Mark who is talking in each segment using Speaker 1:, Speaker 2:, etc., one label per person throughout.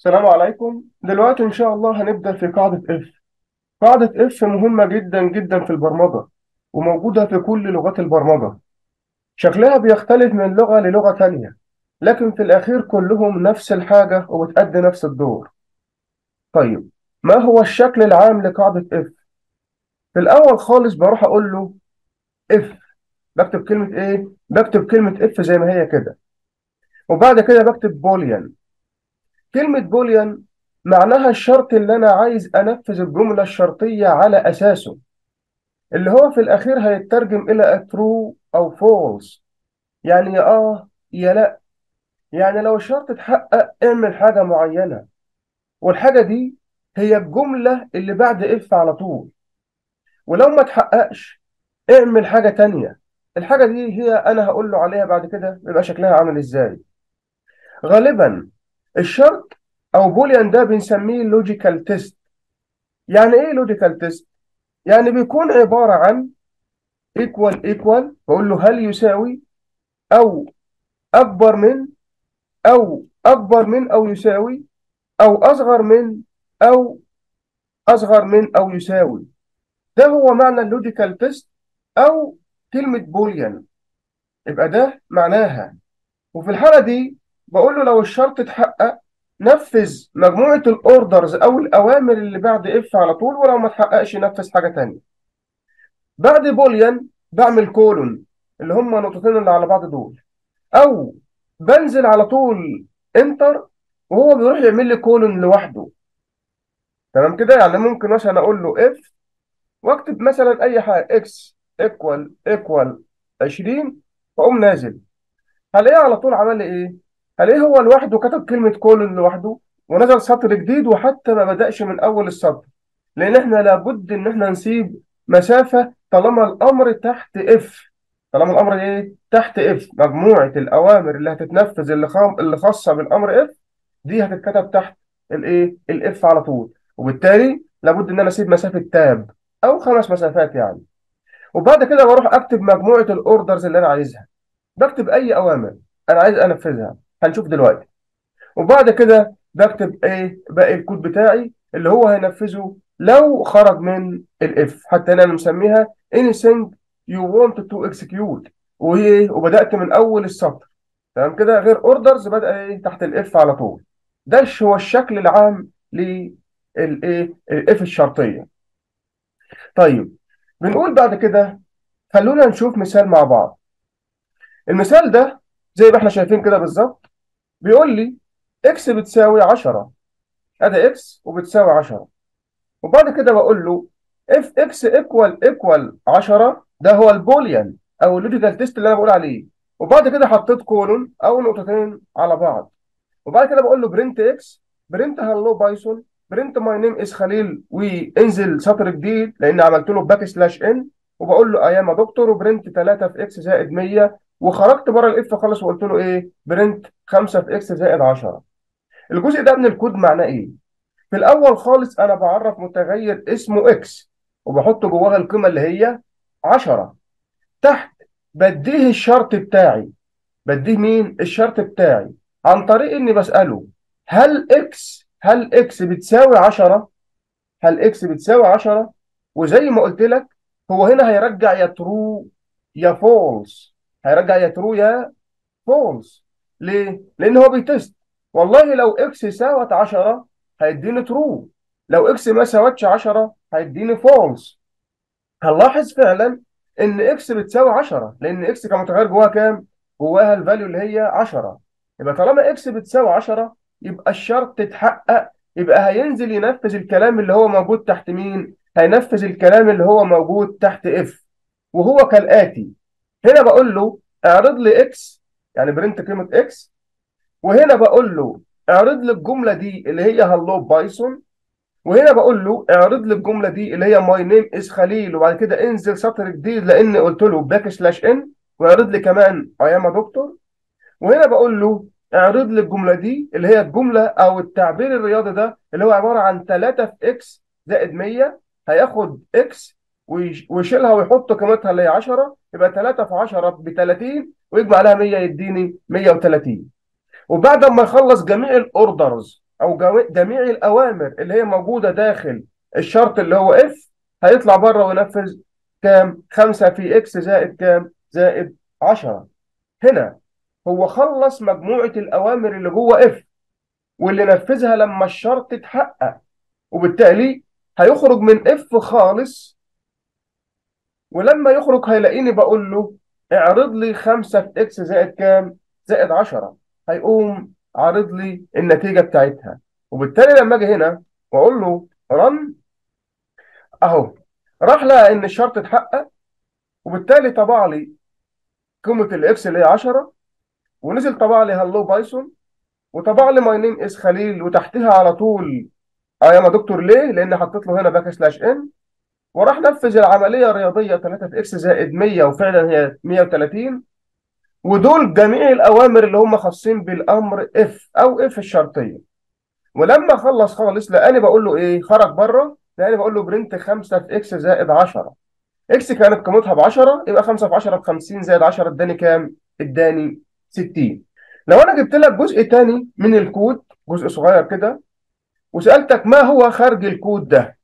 Speaker 1: السلام عليكم دلوقتي إن شاء الله هنبدأ في قاعدة إف قاعدة إف مهمة جدا جدا في البرمجة وموجودة في كل لغات البرمجة شكلها بيختلف من لغة للغة تانية لكن في الأخير كلهم نفس الحاجة وبتأدي نفس الدور طيب ما هو الشكل العام لقاعدة إف في الأول خالص بروح أقول له إف بكتب كلمة إيه بكتب كلمة إف زي ما هي كده وبعد كده بكتب بوليان كلمة بوليان معناها الشرط اللي أنا عايز أنفذ الجملة الشرطية على أساسه اللي هو في الأخير هيترجم إلى true أو false يعني يا آه يا لأ يعني لو الشرط اتحقق اعمل حاجة معينة والحاجة دي هي الجملة اللي بعد إف على طول ولو ما اتحققش اعمل حاجة تانية الحاجة دي هي أنا هقول له عليها بعد كده بيبقى شكلها عامل إزاي غالبا الشرط او بوليان ده بنسميه لوجيكال تيست يعني ايه لوجيكال تيست يعني بيكون عبارة عن ايكوال ايكوال بقول له هل يساوي او اكبر من او اكبر من او يساوي او اصغر من او اصغر من او يساوي ده هو معنى اللوجيكال تيست او كلمة بوليان يبقى ده معناها وفي الحالة دي بقول له لو الشرط اتحقق نفذ مجموعة الاوردرز او الاوامر اللي بعد اف على طول ولو ما اتحققش نفذ حاجة تانية بعد بوليان بعمل كولون اللي هم النقطتين اللي على بعض دول او بنزل على طول انتر وهو بيروح يعمل لي كولون لوحده تمام كده يعني ممكن مثلا اقول له اف واكتب مثلا اي حاجه اكس ايكوال ايكوال 20 واقوم نازل هلاقيه على طول عمل لي ايه هلاقيه هو لوحده كتب كلمه كولون لوحده ونزل سطر جديد وحتى ما بدأش من اول السطر لان احنا لابد ان احنا نسيب مسافه طالما الامر تحت اف طالما الامر ايه تحت اف مجموعه الاوامر اللي هتتنفذ اللي خام اللي خاصه بالامر اف دي هتتكتب تحت الايه الاف على طول وبالتالي لابد ان انا اسيب مسافه تاب او خمس مسافات يعني وبعد كده بروح اكتب مجموعه الاوردرز اللي انا عايزها بكتب اي اوامر انا عايز انفذها هنشوف دلوقتي وبعد كده بكتب ايه باقي الكود بتاعي اللي هو هينفذه لو خرج من الاف حتى انا مسميها anything you want to execute وهي وبدات من اول السطر تمام كده غير اوردرز بدا ايه تحت الاف على طول ده هو الشكل العام للايه الاف الشرطيه طيب بنقول بعد كده خلونا نشوف مثال مع بعض المثال ده زي ما احنا شايفين كده بالظبط بيقول لي اكس بتساوي 10 ادي اكس وبتساوي 10 وبعد كده بقول له اف اكس ايكوال ايكوال 10 ده هو البوليان او اللوجيكال تيست اللي انا بقول عليه وبعد كده حطيت كولون او نقطتين على بعض وبعد كده بقول له برنت اكس برنت هلو بايثون برنت ماي نيم از خليل وانزل سطر جديد لان عملت له باك سلاش ان وبقول له ايام دكتور وبرنت 3 في اكس زائد 100 وخرجت بره الاف خالص وقلت له ايه برنت 5 في اكس زائد 10 الجزء ده من الكود معناه ايه في الاول خالص انا بعرف متغير اسمه اكس وبحط جواها القيمه اللي هي 10 تحت بديه الشرط بتاعي بديه مين الشرط بتاعي عن طريق اني بساله هل اكس هل اكس بتساوي 10 هل اكس بتساوي 10 وزي ما قلت لك هو هنا هيرجع يا ترو يا فولس هيرجع يا ترو يا فولس ليه لان هو بيتست والله لو اكس ساوت 10 هيديني ترو لو اكس ما ساوتش 10 هيديني فولس هنلاحظ فعلا ان اكس بتساوي 10 لان اكس كمتغير جواها كام جواها الفاليو اللي هي 10 يبقى طالما اكس بتساوي 10 يبقى الشرط اتحقق يبقى هينزل ينفذ الكلام اللي هو موجود تحت مين هينفذ الكلام اللي هو موجود تحت اف وهو كالاتي هنا بقول له اعرض لي اكس يعني برنت قيمه اكس وهنا بقول له اعرض لي الجمله دي اللي هي هلو بايثون وهنا بقول له اعرض لي الجمله دي اللي هي ماي نيم از خليل وبعد كده انزل سطر جديد لان قلت له باك سلاش ان واعرض لي كمان ايام دكتور وهنا بقول له اعرض لي الجمله دي اللي هي الجمله او التعبير الرياضي ده اللي هو عباره عن 3 في اكس زائد 100 هياخد اكس ويشيلها ويحط قيمتها اللي هي 10 يبقى 3 في 10 ب 30 ويجمع عليها 100 يديني 130 وبعد ما يخلص جميع الاوردرز او جو- جميع الاوامر اللي هي موجوده داخل الشرط اللي هو اف هيطلع بره وينفذ كام 5 في اكس زائد كام زائد 10 هنا هو خلص مجموعه الاوامر اللي جوه اف واللي نفذها لما الشرط اتحقق وبالتالي هيخرج من اف خالص ولما يخرج هيلاقيني بقول له اعرض لي 5 في اكس زائد كام؟ زائد 10 هيقوم عارض لي النتيجة بتاعتها وبالتالي لما اجي هنا واقول له رن اهو راح لقى ان الشرط اتحقق وبالتالي طبع لي قيمة الاكس اللي هي 10 ونزل طبع لي هلو بايثون وطبع لي ماي نيم از خليل وتحتها على طول اه يا دكتور ليه؟ لان حطيت له هنا باك سلاش ان وراح نفذ العملية الرياضية 3 في اكس زائد 100 وفعلا هي 130 ودول جميع الأوامر اللي هم خاصين بالأمر اف أو اف الشرطية ولما خلص خالص لقاني بقول له إيه خرج بره لقاني بقول له برنت 5 في اكس زائد 10 اكس كانت قيمتها ب 10 يبقى 5 في 10 ب 50 زائد 10 اداني كام؟ اداني 60 لو أنا جبت لك جزء تاني من الكود جزء صغير كده وسألتك ما هو خارج الكود ده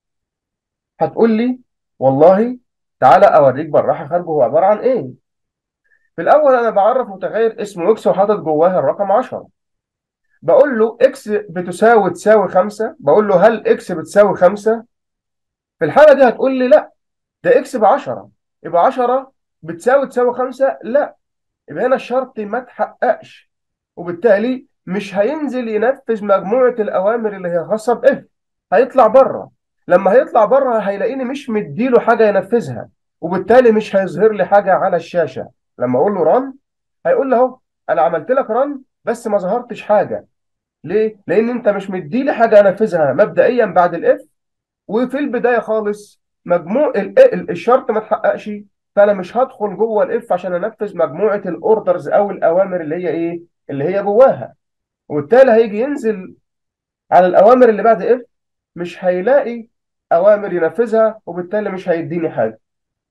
Speaker 1: هتقول لي والله تعالى اوريك بالراحه خارجه هو عباره عن ايه في الاول انا بعرف متغير اسمه اكس وحاطط جواه الرقم 10 بقول له اكس بتساوي تساوي 5 بقول له هل اكس بتساوي 5 في الحاله دي هتقول لي لا ده اكس ب 10 يبقى 10 بتساوي تساوي 5 لا يبقى هنا الشرط ما اتحققش وبالتالي مش هينزل ينفذ مجموعه الاوامر اللي هي خاصه باف هيطلع بره لما هيطلع بره هيلاقيني مش مديله حاجه ينفذها وبالتالي مش هيظهر لي حاجه على الشاشه لما اقول له رن هيقول لي اهو انا عملت لك رن بس ما ظهرتش حاجه ليه لان انت مش مديلي حاجه انفذها مبدئيا بعد الاف وفي البدايه خالص مجموع ال- ال- الشرط ما اتحققش فانا مش هدخل جوه الاف عشان انفذ مجموعه الاوردرز او الاوامر اللي هي ايه اللي هي جواها وبالتالي هيجي ينزل على الاوامر اللي بعد اف مش هيلاقي اوامر ينفذها وبالتالي مش هيديني حاجه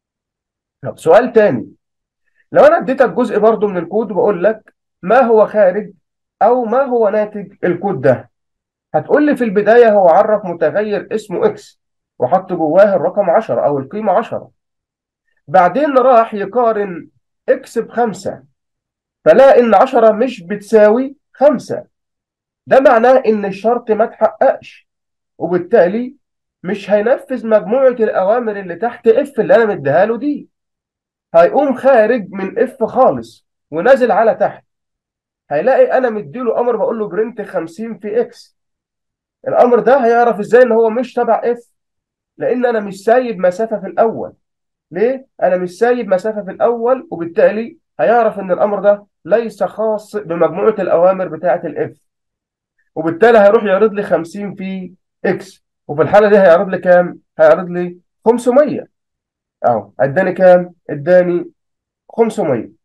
Speaker 1: طب سؤال تاني لو انا اديتك جزء برضو من الكود وبقول لك ما هو خارج او ما هو ناتج الكود ده هتقول لي في البدايه هو عرف متغير اسمه اكس وحط جواه الرقم 10 او القيمه 10 بعدين راح يقارن اكس بخمسة فلاقي ان 10 مش بتساوي 5 ده معناه ان الشرط ما اتحققش وبالتالي مش هينفذ مجموعة الأوامر اللي تحت اف اللي أنا مديها له دي هيقوم خارج من اف خالص ونازل على تحت هيلاقي أنا مديله أمر بقول له برنت 50 في اكس الأمر ده هيعرف إزاي إن هو مش تبع اف لأن أنا مش سايب مسافة في الأول ليه؟ أنا مش سايب مسافة في الأول وبالتالي هيعرف إن الأمر ده ليس خاص بمجموعة الأوامر بتاعة الاف وبالتالي هيروح يعرض لي 50 في اكس وفي الحالة دي هيعرض لي كام؟ هيعرض لي 500 اهو اداني كام؟ اداني 500